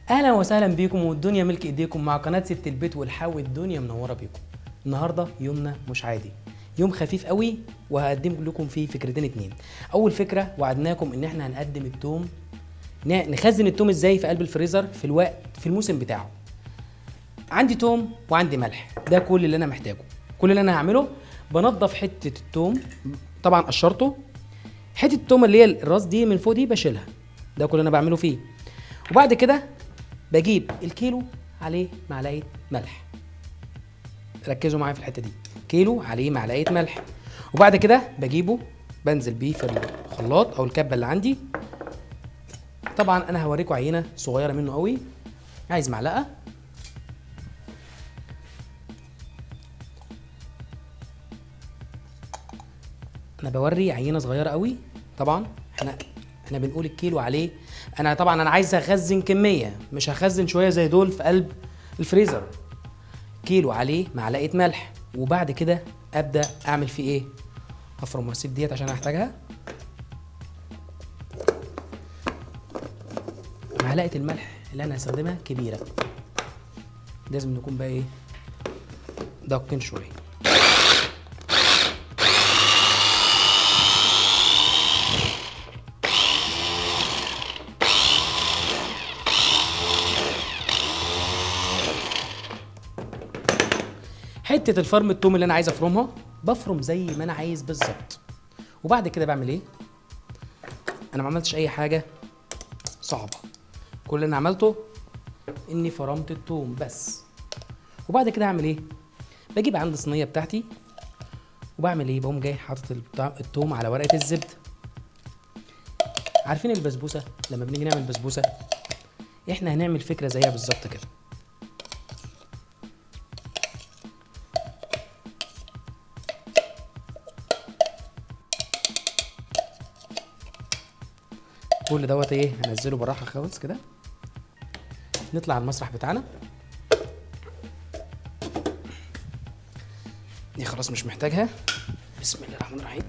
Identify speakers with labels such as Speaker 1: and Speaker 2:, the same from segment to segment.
Speaker 1: اهلا وسهلا بيكم والدنيا ملك ايديكم مع قناه ست البيت والحاوي الدنيا منوره بيكم النهارده يومنا مش عادي يوم خفيف قوي وهقدم لكم فيه فكرتين اتنين اول فكره وعدناكم ان احنا هنقدم التوم ن- نخزن التوم ازاي في قلب الفريزر في الوقت في الموسم بتاعه عندي توم وعندي ملح ده كل اللي انا محتاجه كل اللي انا هعمله بنضف حته التوم طبعا قشرته حته التوم اللي هي الراس دي من فوق دي بشيلها ده كل اللي انا بعمله فيه وبعد كده بجيب الكيلو عليه معلقه ملح ركزوا معايا في الحته دي كيلو عليه معلقه ملح وبعد كده بجيبه بنزل بيه في الخلاط او الكبه اللي عندي طبعا انا هوريكم عينه صغيره منه قوي عايز معلقه انا بوري عينه صغيره قوي طبعا احنا احنا بنقول الكيلو عليه انا طبعا انا عايز اخزن كميه مش هخزن شويه زي دول في قلب الفريزر كيلو عليه معلقه ملح وبعد كده ابدا اعمل فيه ايه افرم واسيب ديت عشان هحتاجها معلقه الملح اللي انا هستخدمها كبيره لازم نكون بقى ايه دقين شويه حته الفرم التوم اللي انا عايز افرمها بفرم زي ما انا عايز بالظبط وبعد كده بعمل ايه انا ما عملتش اي حاجه صعبه كل اللي انا عملته اني فرمت التوم بس وبعد كده اعمل ايه بجيب عند الصينيه بتاعتي وبعمل ايه بقوم جاي حاطط البتاع- التوم على ورقه الزبده عارفين البسبوسه لما بنيجي نعمل بسبوسه احنا هنعمل فكره زيها بالظبط كده كل دوت ايه هنزله بالراحه خالص كده نطلع على المسرح بتاعنا دي خلاص مش محتاجها بسم الله الرحمن الرحيم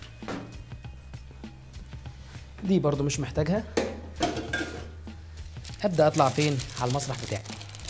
Speaker 1: دي برضو مش محتاجها ابدا اطلع فين على المسرح بتاعي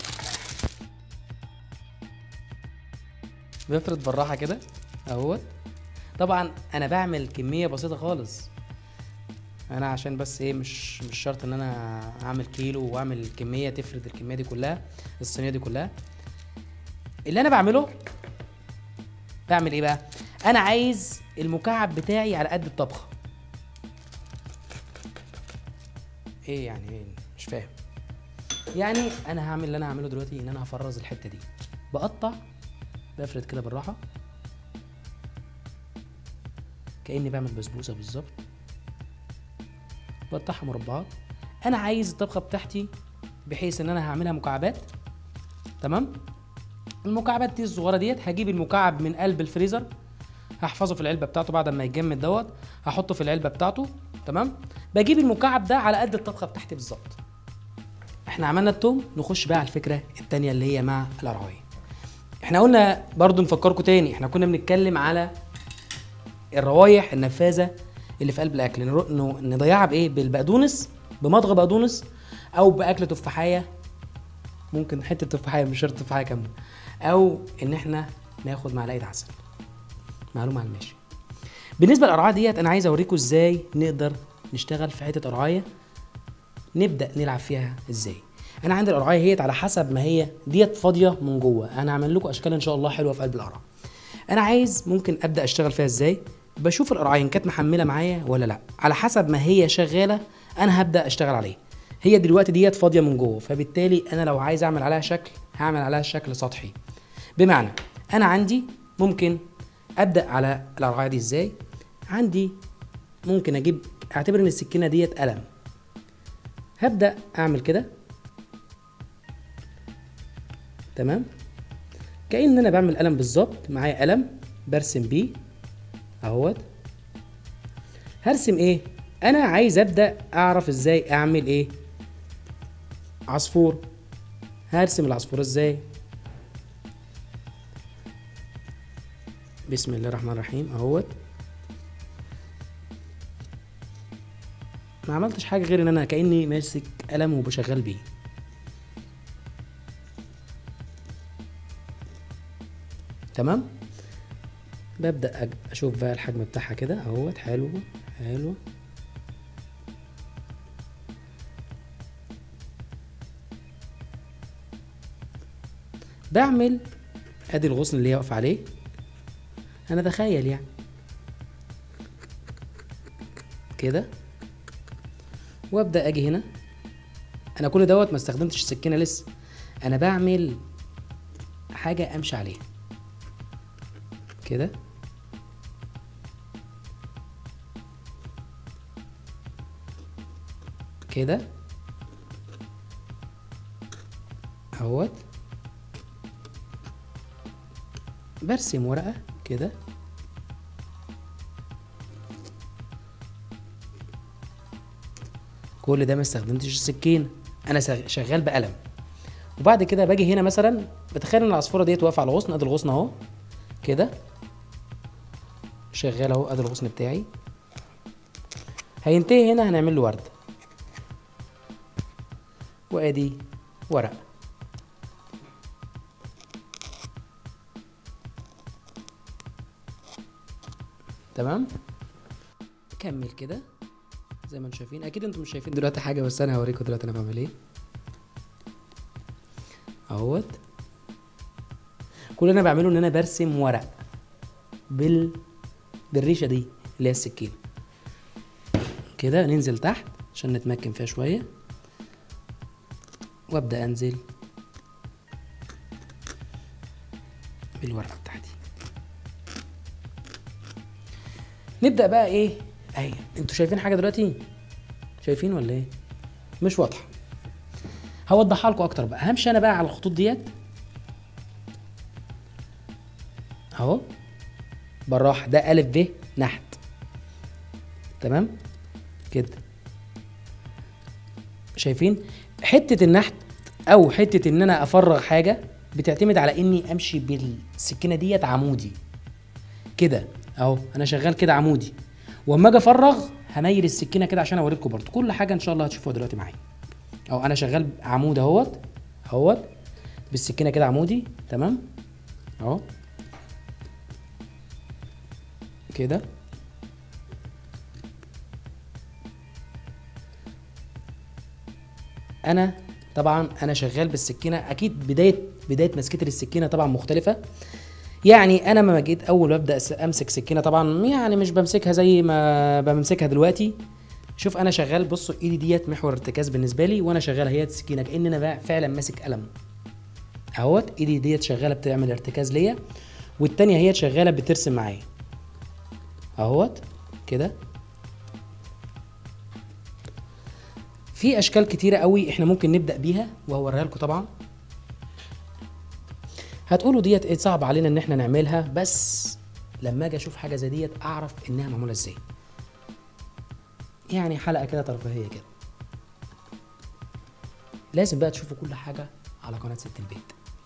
Speaker 1: بفرد بالراحه كده اهوت طبعا انا بعمل كميه بسيطه خالص انا عشان بس ايه مش مش شرط ان انا اعمل كيلو واعمل كميه تفرد الكميه دي كلها الصينيه دي كلها اللي انا بعمله بعمل ايه بقى انا عايز المكعب بتاعي على قد الطبخه ايه يعني ايه مش فاهم يعني انا هعمل اللي انا هعمله دلوقتي ان انا هفرز الحته دي بقطع بفرد كده بالراحه كاني بعمل بسبوسه بالظبط بقطعها مربعات انا عايز الطبخه بتاعتي بحيث ان انا هعملها مكعبات تمام المكعبات دي الصغيره ديت هجيب المكعب من قلب الفريزر هحفظه في العلبه بتاعته بعد ما يتجمد دوت هحطه في العلبه بتاعته تمام بجيب المكعب ده على قد الطبخه بتاعتي بالظبط احنا عملنا التوم نخش بقى على الفكره التانية اللي هي مع القرايه احنا قلنا برضو نفكركم تاني احنا كنا بنتكلم على الروايح النفاذه اللي في قلب الاكل نرو- ن- نضيعها بايه بالبقدونس بمضغ بقدونس او باكل تفاحيه ممكن حته تفاحيه مش شرط تفاحيه كامله او ان احنا ناخد معلقه عسل معلومه على الماشي بالنسبه للقرعه ديت انا عايز اوريكم ازاي نقدر نشتغل في حته قرعايه نبدا نلعب فيها ازاي انا عندي القرعايه هيت على حسب ما هي ديت فاضيه من جوه انا هعمل لكم اشكال ان شاء الله حلوه في قلب القرعه انا عايز ممكن ابدا اشتغل فيها ازاي بشوف القرعايه إن كانت محمله معايا ولا لا على حسب ما هي شغاله انا هبدا اشتغل عليها هي دلوقتي ديت فاضيه من جوه فبالتالي انا لو عايز اعمل عليها شكل هعمل عليها شكل سطحي بمعنى انا عندي ممكن ابدا على القرعايه دي ازاي عندي ممكن اجيب اعتبر ان السكينه ديت قلم هبدا اعمل كده تمام كأن انا بعمل قلم بالظبط معايا قلم برسم بيه اهوت هرسم ايه انا عايز ابدا اعرف ازاي اعمل ايه عصفور هرسم العصفور ازاي بسم الله الرحمن الرحيم اهوت ما عملتش حاجه غير ان انا كاني ماسك قلم وبشغل بيه تمام ببدا أج- اشوف بقى الحجم بتاعها كده اهوت حلو حلو بعمل ادي الغصن اللي هي واقفه عليه انا بخيل يعني كده وابدا اجي هنا انا كل دوت ما استخدمتش السكينه لسه انا بعمل حاجه امشي عليها كده كده اهوت برسم ورقه كده كل ده ما استخدمتش السكينه انا سغ- شغال بقلم وبعد كده باجي هنا مثلا بتخيل ان العصفوره ديت واقفه على الغصن ادي الغصن اهو كده شغال اهو ادي الغصن بتاعي هينتهي هنا هنعمل له ورده وادي ورق تمام كمل كده زي ما انتم شايفين اكيد انتم مش شايفين دلوقتي حاجه بس انا هوريكم دلوقتي انا بعمل ايه اهوت كل اللي انا بعمله ان انا برسم ورق بال بالريشه دي اللي هي السكينه كده ننزل تحت عشان نتمكن فيها شويه وابدا انزل بالورقه بتاعتي نبدا بقى ايه اهي انتوا شايفين حاجه دلوقتي شايفين ولا ايه مش واضحه هوضحها لكم اكتر بقى همشي انا بقى على الخطوط ديت اهو بالراحه ده الف ب نحت تمام كده شايفين حته النحت او حته ان انا افرغ حاجه بتعتمد على اني امشي بالسكينه ديت عمودي كده اهو انا شغال كده عمودي واما اجي افرغ هميل السكينه كده عشان اوريكم برضو كل حاجه ان شاء الله هتشوفوها دلوقتي معايا اهو انا شغال عمود اهوت اهوت بالسكينه كده عمودي تمام اهو كده انا طبعا انا شغال بالسكينه اكيد بدايه بدايه مسكتي للسكينه طبعا مختلفه يعني انا لما جيت اول ابدا أس- امسك سكينه طبعا يعني مش بمسكها زي ما بمسكها دلوقتي شوف انا شغال بصوا ايدي ديت محور ارتكاز بالنسبه لي وانا شغال هي السكينه كان انا بقى فعلا ماسك قلم اهوت ايدي ديت شغاله بتعمل ارتكاز ليا والتانية هي شغاله بترسم معايا اهوت كده في اشكال كتيره قوي احنا ممكن نبدا بيها وهوريها لكم طبعا هتقولوا ديت ايه صعب علينا ان احنا نعملها بس لما اجي اشوف حاجه زي ديت اعرف انها معموله ازاي يعني حلقه كده ترفيهيه كده لازم بقى تشوفوا كل حاجه على قناه ست البيت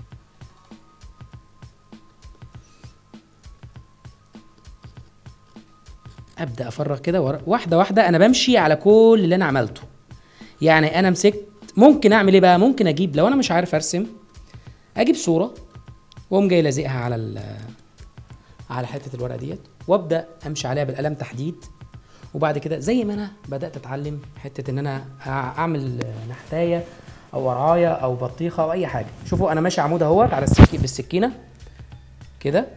Speaker 1: ابدا افرغ كده ورا- واحده واحده انا بمشي على كل اللي انا عملته يعني انا مسكت ممكن اعمل ايه بقى ممكن اجيب لو انا مش عارف ارسم اجيب صوره واقوم جاي لازقها على ال- على حته الورقه ديت وابدا امشي عليها بالقلم تحديد وبعد كده زي ما انا بدات اتعلم حته ان انا أع- اعمل نحتايه او ورايه او بطيخه او اي حاجه شوفوا انا ماشي عمود اهوت على السكين بالسكينه كده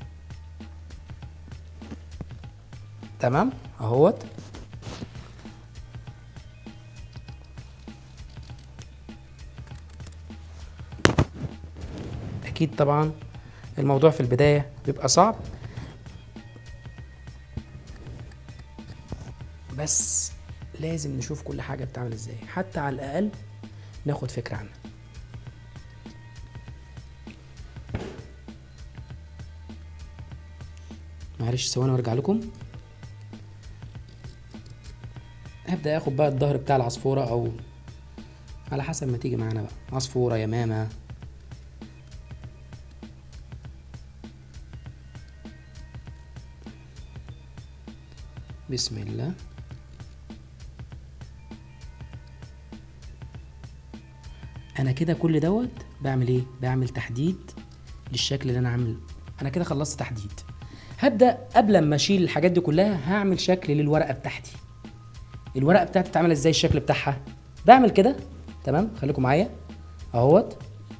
Speaker 1: تمام اهوت اكيد طبعا الموضوع في البدايه بيبقى صعب بس لازم نشوف كل حاجه بتعمل ازاي حتى على الاقل ناخد فكره عنها معلش ثواني وارجع لكم هبدا اخد بقى الظهر بتاع العصفوره او على حسب ما تيجي معانا بقى عصفوره يمامه بسم الله انا كده كل دوت بعمل ايه بعمل تحديد للشكل اللي انا عامل انا كده خلصت تحديد هبدا قبل ما اشيل الحاجات دي كلها هعمل شكل للورقه بتاعتي الورقه بتاعتي بتتعمل ازاي الشكل بتاعها بعمل كده تمام خليكم معايا اهوت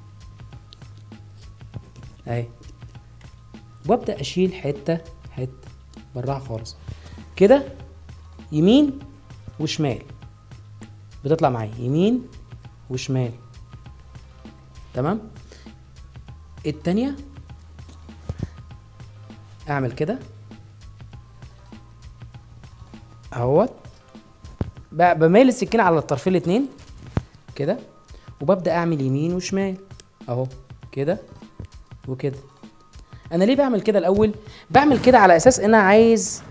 Speaker 1: اهي وابدا اشيل حته حته بالراحه خالص كده يمين وشمال بتطلع معايا يمين وشمال تمام التانية اعمل كده اهوت ب- بميل السكينة على الطرفين الاتنين كده وببدأ اعمل يمين وشمال اهو كده وكده انا ليه بعمل كده الاول بعمل كده على اساس ان انا عايز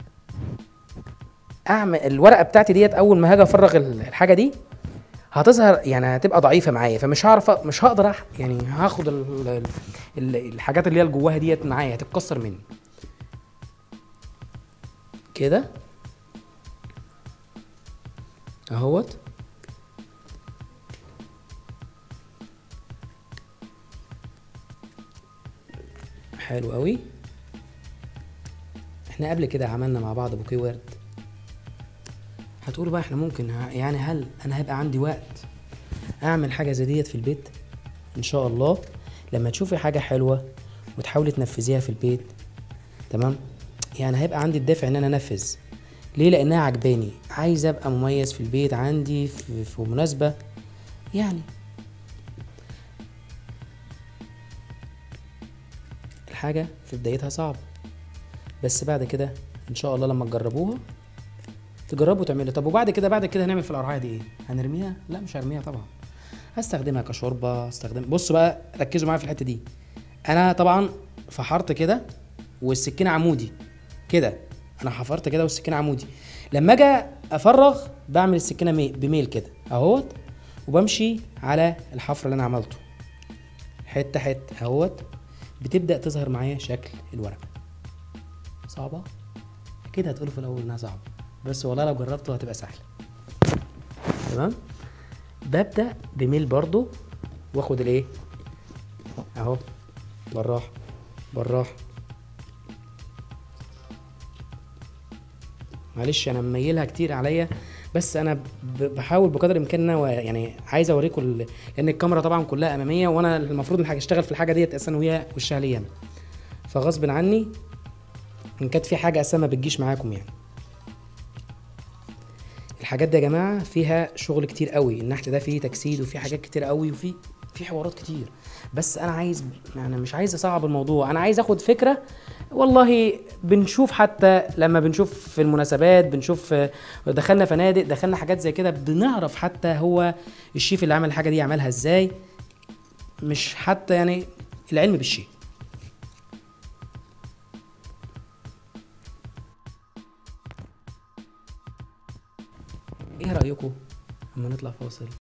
Speaker 1: اعمل الورقه بتاعتي ديت اول ما هاجي افرغ ال- الحاجه دي هتظهر يعني هتبقى ضعيفه معايا فمش هعرف مش هقدر أح يعني هاخد ال ال ال الحاجات اللي هي اللي جواها ديت معايا هتتكسر مني كده اهوت حلو قوي احنا قبل كده عملنا مع بعض بوكيه ورد هتقولوا بقى احنا ممكن ه- يعني هل انا هيبقى عندي وقت اعمل حاجه زي ديت في البيت ان شاء الله لما تشوفي حاجه حلوه وتحاولي تنفذيها في البيت تمام يعني هيبقى عندي الدافع ان انا انفذ ليه لانها عجباني عايز ابقى مميز في البيت عندي في, في مناسبه يعني الحاجه في بدايتها صعبه بس بعد كده ان شاء الله لما تجربوها تجربوا تعملوا طب وبعد كده بعد كده هنعمل في القرعه دي ايه هنرميها لا مش هرميها طبعا هستخدمها كشوربه استخدم بصوا بقى ركزوا معايا في الحته دي انا طبعا فحرت كده والسكينه عمودي كده انا حفرت كده والسكينه عمودي لما اجي افرغ بعمل السكينه مي- بميل كده اهوت وبمشي على الحفر اللي انا عملته حته حته اهوت بتبدا تظهر معايا شكل الورقه صعبه اكيد هتقولوا في الاول انها صعبه بس والله لو جربته هتبقى سهله تمام ببدا بميل برضو واخد الايه اهو بالراحه بالراحه معلش انا مميلها كتير عليا بس انا ب- بحاول بقدر الامكان ان أنا يعني عايز اوريكم ال- لان الكاميرا طبعا كلها اماميه وانا المفروض ان اشتغل في الحاجه ديت اساسا وهي وشها ليا انا فغصب عني ان كانت في حاجه اساسا ما بتجيش معاكم يعني الحاجات دي يا جماعه فيها شغل كتير قوي النحت ده فيه تجسيد وفيه حاجات كتير قوي وفيه في حوارات كتير بس انا عايز يعني مش عايز اصعب الموضوع انا عايز اخد فكره والله بنشوف حتى لما بنشوف في المناسبات بنشوف آه، دخلنا فنادق دخلنا حاجات زي كده بنعرف حتى هو الشيف اللي عمل الحاجه دي عملها ازاي مش حتى يعني العلم بالشيء ايه رايكم اما نطلع فاصل